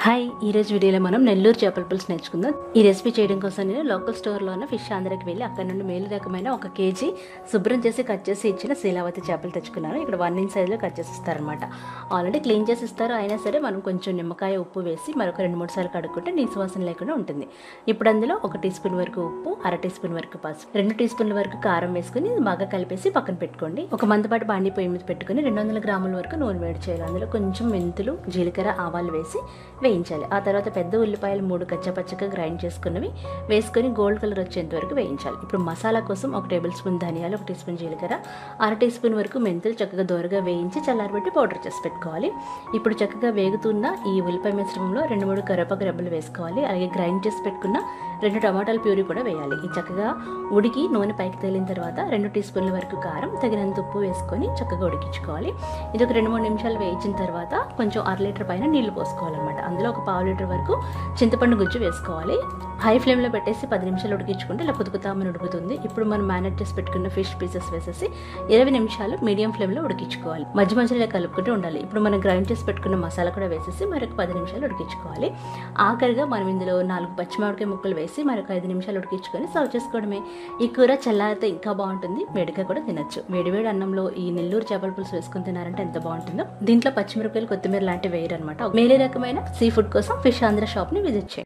hi ఈ రోజు వీడియోలో మనం నెల్లూరు చేపల పులుసు నేర్చుకుందాం ఈ రెసిపీ చేయడం కోసం నేను లోకల్ స్టోర్లో ఉన్న ఫిష్ ఆంధ్రకి వెళ్ళి అక్కడ నుండి మేలు రకమైన ఒక కేజీ శుభ్రం చేసి కట్ చేసి ఇచ్చిన శీలావతి చేపలు తెచ్చుకున్నాను ఇక్కడ వన్ ఇంచ్ సైజులో కట్ చేసి ఇస్తారనమాట ఆల్రెడీ క్లీన్ చేసి ఇస్తారు అయినా సరే మనం కొంచెం నిమ్మకాయ ఉప్పు వేసి మరొక రెండు మూడు సార్లు కడుక్కుంటే నీసు వాసన లేకుండా ఉంటుంది ఇప్పుడు అందులో ఒక టీ స్పూన్ వరకు ఉప్పు అర టీ స్పూన్ వరకు పసుపు రెండు టీ స్పూన్ల వరకు కారం వేసుకుని బాగా కలిపేసి పక్కన పెట్టుకోండి ఒక మందపాటి బాండి పొయ్యి మీద పెట్టుకుని రెండు వందల గ్రాముల వరకు నూనె వేడి చేయాలి అందులో కొంచెం మెంతులు జీలకర్ర ఆవాలు వేసి వేయించాలి ఆ తర్వాత పెద్ద ఉల్లిపాయలు మూడు కచ్చపచ్చగా గ్రైండ్ చేసుకున్నవి వేసుకొని గోల్డ్ కలర్ వచ్చేంత వరకు వేయించాలి ఇప్పుడు మసాలా కోసం ఒక టేబుల్ స్పూన్ ధనియాలు ఒక టీ స్పూన్ జీలకర్ర అర టీ స్పూన్ వరకు మెంతులు చక్కగా దోరగా వేయించి చల్లారబెట్టి పౌడర్ చేసి పెట్టుకోవాలి ఇప్పుడు చక్కగా వేగుతున్న ఈ ఉల్లిపాయ మిశ్రమంలో రెండు మూడు కరివేపాకు రెబ్బలు వేసుకోవాలి అలాగే గ్రైండ్ చేసి పెట్టుకున్న రెండు టమాటాల ప్యూరీ కూడా వేయాలి ఈ చక్కగా ఉడికి నూనె పైకి తేలిన తర్వాత రెండు టీ స్పూన్ల వరకు కారం తగినంత ఉప్పు వేసుకొని చక్కగా ఉడికించుకోవాలి ఇది ఒక రెండు మూడు నిమిషాలు వేయించిన తర్వాత కొంచెం అర లీటర్ పైన నీళ్లు పోసుకోవాలన్నమాట అందులో ఒక పావు లీటర్ వరకు చింతపండు గుజ్జు వేసుకోవాలి హై ఫ్లేమ్లో పెట్టేసి పది నిమిషాలు ఉడికించుకుంటే ఇలా కుదుకుతామని ఉడుకుతుంది ఇప్పుడు మనం మేనేజ్ చేసి పెట్టుకున్న ఫిష్ పీసెస్ వేసేసి ఇరవై నిమిషాలు మీడియం ఫ్లేమ్లో ఉడికించుకోవాలి మధ్య మధ్యలో ఇలా కలుపుకుంటూ ఉండాలి ఇప్పుడు మనం గ్రైండ్ చేసి పెట్టుకున్న మసాలా కూడా వేసేసి మరొక పది నిమిషాలు ఉడికించుకోవాలి ఆఖరిగా మనం ఇందులో నాలుగు పచ్చిమామిడికాయ ముక్కలు వేసి మరొక ఐదు నిమిషాలు ఉడికించుకొని సర్వ్ చేసుకోవడమే ఈ కూర చల్లారితే ఇంకా బాగుంటుంది వేడిగా కూడా తినచ్చు వేడివేడి అన్నంలో ఈ నెల్లూరు చేపల పులుసు వేసుకొని తినారంటే ఎంత బాగుంటుందో దీంట్లో పచ్చిమిరపకాయలు కొత్తిమీర లాంటివి వేయరు అనమాట మేలే రకమైన సీ ఫుడ్ కోసం ఫిష్ ఆంధ్ర షాప్ని విజిట్ చేయండి